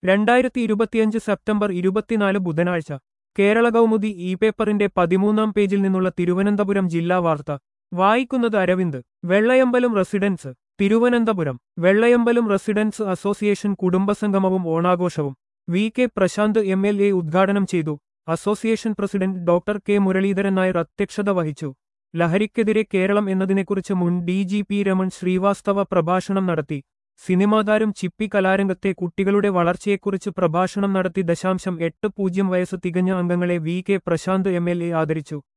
രണ്ടായിരത്തി ഇരുപത്തിയഞ്ച് സെപ്റ്റംബർ ഇരുപത്തിനാല് ബുധനാഴ്ച കേരള കൗമുദി ഇ പേപ്പറിന്റെ പതിമൂന്നാം പേജിൽ നിന്നുള്ള തിരുവനന്തപുരം ജില്ലാ വാർത്ത വായിക്കുന്നത് Aravind Vellayambalam residence Thiruvananthapuram Vellayambalam residence association കുടുംബസംഗമവും ഓണാഘോഷവും V K Prashanth M L A ഉദ്ഘാടനം ചെയ്തു association president doctor K Muraleedharan Nair അധ്യക്ഷത വഹിച്ചു ലഹരിക്കെതിരെ കേരളം എന്നതിനെക്കുറിച്ച് മുൻ D G P Raman Srivastava പ്രഭാഷണം നടത്തി സിനിമാതാരം ചിപ്പി കലാരംഗത്തെ കുട്ടികളുടെ വളർച്ചയെക്കുറിച്ച് പ്രഭാഷണം നടത്തി ദശാംശം എട്ട് പൂജ്യം വയസ്സ് തികഞ്ഞ അംഗങ്ങളെ V K Prashanth M L A ആദരിച്ചു